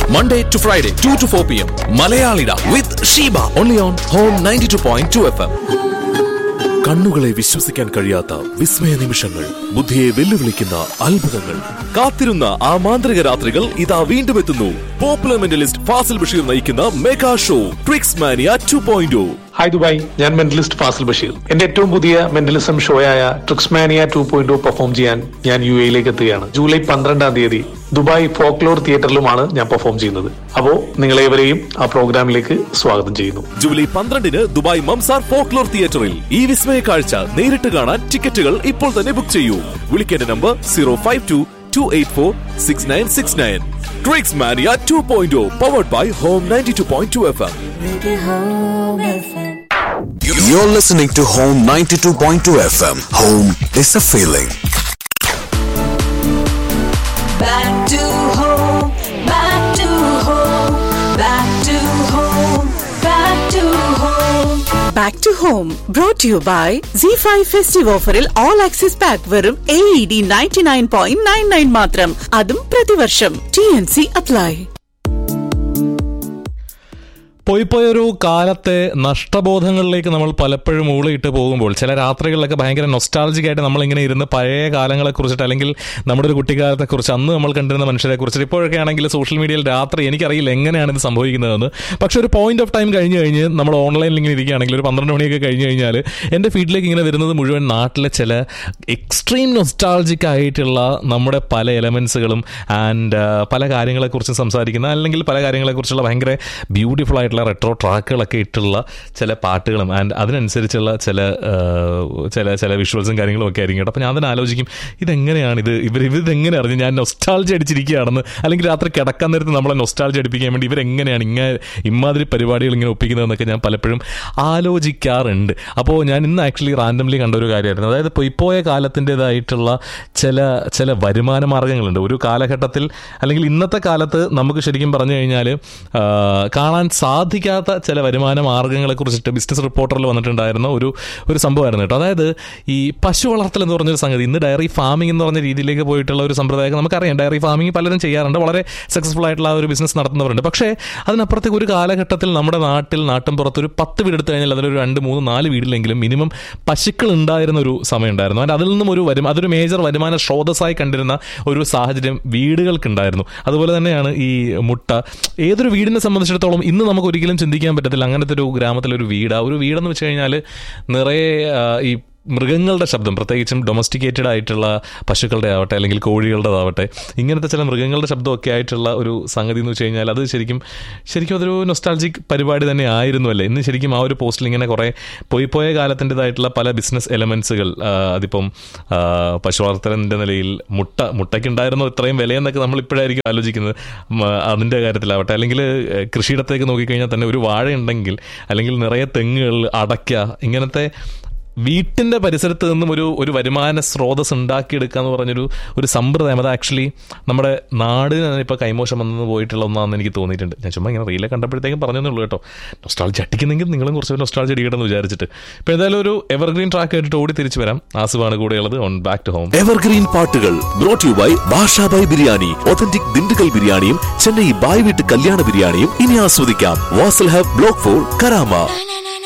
Monday to Friday, 2 to 4 p.m. Malayalida with Sheba. Only on Home 92.2 FM. കണ്ണുകളെ വിശ്വസിക്കാൻ കഴിയാത്ത വിസ്മയ നിമിഷങ്ങൾ ബുദ്ധിയെ വെല്ലുവിളിക്കുന്ന അത്ഭുതങ്ങൾ കാത്തിരുന്ന ആ മാന്ത്രിക രാത്രികൾ ഇതാ വീണ്ടും എത്തുന്നു പോപ്പുലർ മെന്റലിസ്റ്റ് ഫാസിൽ ബഷീർ നയിക്കുന്ന mega show tricks mania two point hi Dubai ഞാൻ മെന്റലിസ്റ്റ് ഫാസിൽ ബഷീർ എന്റെ ഏറ്റവും പുതിയ മെന്റലിസം ഷോയായ ട്രിക്സ്മാനിയ ടു പോയിന്റ് പെർഫോം ചെയ്യാൻ ഞാൻ യു എയിലേക്ക് എത്തുകയാണ് ജൂലൈ പന്ത്രണ്ടാം തീയതി ദുബായ് ഫോക്ലോർ തിയേറ്ററിലുമാണ് ഞാൻ പെർഫോം ചെയ്യുന്നത് അപ്പോ നിങ്ങളേവരെയും ആ പ്രോഗ്രാമിലേക്ക് സ്വാഗതം ചെയ്യുന്നു ജൂലൈ പന്ത്രണ്ടിന് ദുബായ് മംസാർ ഫോക്ലോർ തിയേറ്ററിൽ ഈ വിസ്മയ കാഴ്ച നേരിട്ട് കാണാൻ ടിക്കറ്റുകൾ ഇപ്പോൾ തന്നെ ബുക്ക് ചെയ്യൂ വിളിക്കേണ്ട number zero five two two eight four six nine six nine tricks mania two point powered by home ninety two point two F M You're listening to Home 92.2 FM. Home is a feeling. Back to home, back to home, back to home, back to home. Back to home brought you by C five festive ഓഫറിൽ all access pack വെറും A E D ninety nine point nine nine മാത്രം അതും പ്രതിവർഷം T N C apply പോയി പോയൊരു കാലത്തെ നഷ്ടബോധങ്ങളിലേക്ക് നമ്മൾ പലപ്പോഴും ഊളിയിട്ട് പോകുമ്പോൾ ചില രാത്രികളിലൊക്കെ ഭയങ്കര നൊസ്റ്റാളജിക് ആയിട്ട് നമ്മളിങ്ങനെ ഇരുന്ന് പഴയ കാലങ്ങളെ കുറിച്ചിട്ട് അല്ലെങ്കിൽ നമ്മുടെ ഒരു കുട്ടിക്കാലത്തെ കുറിച്ച് അന്ന് നമ്മൾ കണ്ടിരുന്ന മനുഷ്യരെ കുറിച്ചിട്ട് ഇപ്പോഴൊക്കെ ആണെങ്കിൽ സോഷ്യൽ മീഡിയയിൽ രാത്രി എനിക്കറിയില്ല എങ്ങനെയാണ് ഇത് സംഭവിക്കുന്നതെന്ന് പക്ഷെ ഒരു പോയിന്റ് ഓഫ് ടൈം കഴിഞ്ഞ് കഴിഞ്ഞ് നമ്മൾ ഓൺലൈനിൽ ഇങ്ങനെ ഇരിക്കുകയാണെങ്കിൽ ഒരു പന്ത്രണ്ട് മണിയൊക്കെ കഴിഞ്ഞ് കഴിഞ്ഞാൽ എൻ്റെ ഫീഡിലേക്ക് ഇങ്ങനെ വരുന്നത് മുഴുവൻ നാട്ടിലെ ചില എക്സ്ട്രീം നൊസ്റ്റാളജിക് ആയിട്ടുള്ള നമ്മുടെ പല എലമെൻസുകളും ആൻഡ് പല കാര്യങ്ങളെക്കുറിച്ച് സംസാരിക്കുന്ന അല്ലെങ്കിൽ പല കാര്യങ്ങളെക്കുറിച്ചുള്ള ഭയങ്കര ബ്യൂട്ടിഫുൾ ആയിട്ടുള്ള റെട്രോ ട്രാക്കുകളൊക്കെ ഇട്ടുള്ള ചില പാട്ടുകളും ആൻഡ് അതിനനുസരിച്ചുള്ള ചില ആ, ചില ചില വിഷ്വൽസും കാര്യങ്ങളും ഒക്കെ ആയിരിക്കും കേട്ടോ അപ്പോൾ ഞാൻ തന്നെ ആലോചിക്കും ഇതെങ്ങനെയാണ് ഇത് ഇവർ ഇവരിതെങ്ങനെ അറിഞ്ഞു ഞാൻ നൊസ്റ്റാൾജി അടിച്ചിരിക്കുകയാണെന്ന് അല്ലെങ്കിൽ രാത്രി കിടക്കാൻ നേരത്ത് നമ്മളെ നൊസ്റ്റാൾജി അടിപ്പിക്കാൻ വേണ്ടി ഇവരെങ്ങനെയാണ് ഇങ്ങനെ ഇമാതിരി പരിപാടികൾ ഇങ്ങനെ ഒപ്പിക്കുന്നതെന്നൊക്കെ ഞാൻ പലപ്പോഴും ആലോചിക്കാറുണ്ട് അപ്പോൾ ഞാൻ ഇന്ന് ആക്ച്വലി റാൻഡംലി കണ്ട ഒരു കാര്യമായിരുന്നു അതായത് പൊയ്പോയ കാലത്തിൻ്റെതായിട്ടുള്ള ചില ചില വരുമാന മാർഗ്ഗങ്ങളുണ്ട് ഒരു കാലഘട്ടത്തിൽ അല്ലെങ്കിൽ ഇന്നത്തെ കാലത്ത് നമുക്ക് ശരിക്കും പറഞ്ഞു കഴിഞ്ഞാൽ ആ, കാണാൻ സാധിക്കാത്ത ചില വരുമാന മാർഗ്ഗങ്ങളെ കുറിച്ചിട്ട് ബിസിനസ് റിപ്പോർട്ടറിൽ വന്നിട്ടുണ്ടായിരുന്ന ഒരു ഒരു സംഭവമായിരുന്നു കേട്ടോ അതായത് ഈ പശു വളർത്തൽ എന്ന് പറഞ്ഞൊരു സംഗതി ഇന്ന് ഡയറി ഫാമിംഗ് എന്ന് പറഞ്ഞ രീതിയിലേക്ക് പോയിട്ടുള്ള ഒരു സമ്പ്രദായം നമുക്കറിയാം ഡയറി ഫാമിംഗ് പലരും ചെയ്യാറുണ്ട് വളരെ സക്സസ്ഫുൾ ആയിട്ടുള്ള ആ ഒരു ബിസിനസ് നടത്തുന്നവരുണ്ട് പക്ഷേ അതിനപ്പുറത്തേക്ക് ഒരു കാലഘട്ടത്തിൽ നമ്മുടെ നാട്ടിൽ നാട്ടിൻ പുറത്ത് ഒരു പത്ത് വീടെടുത്ത് കഴിഞ്ഞാൽ അതിലൊരു രണ്ട് മൂന്ന് നാല് വീട്ടിലെങ്കിലും മിനിമം പശുക്കൾ ഉണ്ടായിരുന്ന ഒരു സമയം ഉണ്ടായിരുന്നു അതിൽ അതിൽ നിന്നും ഒരു വരും അതൊരു മേജർ വരുമാന സ്രോതസ്സായി കണ്ടിരുന്ന ഒരു സാഹചര്യം വീടുകൾക്കുണ്ടായിരുന്നു അതുപോലെ തന്നെയാണ് ഈ മുട്ട ഏതൊരു വീടിനെ സംബന്ധിച്ചിടത്തോളം ഇന്ന് നമുക്ക് ഒരിക്കലും ചിന്തിക്കാൻ പറ്റത്തില്ല അങ്ങനത്തെ ഒരു ഗ്രാമത്തിലൊരു വീട് ആ ഒരു വീടെന്ന് വെച്ച് കഴിഞ്ഞാൽ നിറയെ ആ, ഈ മൃഗങ്ങളുടെ ശബ്ദം പ്രത്യേകിച്ചും ഡൊമസ്റ്റിക്കേറ്റഡ് ആയിട്ടുള്ള പശുക്കളുടെ ആവട്ടെ അല്ലെങ്കിൽ കോഴികളുടേതാവട്ടെ ഇങ്ങനത്തെ ചില മൃഗങ്ങളുടെ ശബ്ദമൊക്കെ ആയിട്ടുള്ള ഒരു സംഗതി എന്ന് വെച്ച് കഴിഞ്ഞാൽ അത് ശരിക്കും ശരിക്കും അതൊരു നൊസ്റ്റാൾജിക് പരിപാടി തന്നെ ആയിരുന്നു അല്ലേ ഇന്ന് ശരിക്കും ആ ഒരു പോസ്റ്റിൽ ഇങ്ങനെ കുറേ പോയി പോയ കാലത്തിൻ്റെതായിട്ടുള്ള പല ബിസിനസ് എലമെൻസുകൾ അതിപ്പം ആ, പശു വളർത്തലിൻ്റെ നിലയിൽ മുട്ട മുട്ടയ്ക്കുണ്ടായിരുന്നോ ഇത്രയും വിലയെന്നൊക്കെ നമ്മൾ ഇപ്പോഴായിരിക്കും ആലോചിക്കുന്നത് ഉം, അതിൻ്റെ കാര്യത്തിലാവട്ടെ അല്ലെങ്കിൽ ഏഹ്, കൃഷിയിടത്തേക്ക് നോക്കിക്കഴിഞ്ഞാൽ തന്നെ ഒരു വാഴ ഉണ്ടെങ്കിൽ അല്ലെങ്കിൽ നിറയെ തെങ്ങുകൾ അടയ്ക്ക ഇങ്ങനത്തെ വീട്ടിൻ്റെ പരിസരത്ത് നിന്നും ഒരു ഒരു വരുമാന സ്രോതസ് ഉണ്ടാക്കിയെടുക്കുക എന്ന് പറഞ്ഞൊരു ഒരു സമ്പ്രദായം അത് ആക്ച്വലി നമ്മുടെ നാടിന് തന്നെ ഇപ്പോൾ കൈമോശം വന്നു പോയിട്ടുള്ള ഒന്നാണെന്ന് എനിക്ക് തോന്നിയിട്ടുണ്ട് ഞാൻ ചുമ്മാ ഇങ്ങനെ റീലെ കണ്ടപ്പോഴത്തേക്കും പറഞ്ഞതേ ഉള്ളൂ കേട്ടോ നൊസ്റ്റാൾജി അടിക്കുന്നെങ്കിൽ നിങ്ങളും കുറച്ച് നൊസ്റ്റാൾജി അടിക്കണമെന്ന് വിചാരിച്ചിട്ട് ഇപ്പോൾ ഏതായാലും ഒരു എവർഗ്രീൻ ട്രാക്ക് കേട്ടിട്ട് ഓടി തിരിച്ചു വരാം ആസുവാണ് കൂടെയുള്ളത് on back to home evergreen പാട്ടുകൾ brought you by Bashabhai biryani authentic Dindigul ബിരിയാണിയും ചെന്നൈ ബായ് വീട്ട് കല്യാണ ബിരിയാണിയും ഇനി ആസ്വദിക്കാം Wasl hub block four Karama Na na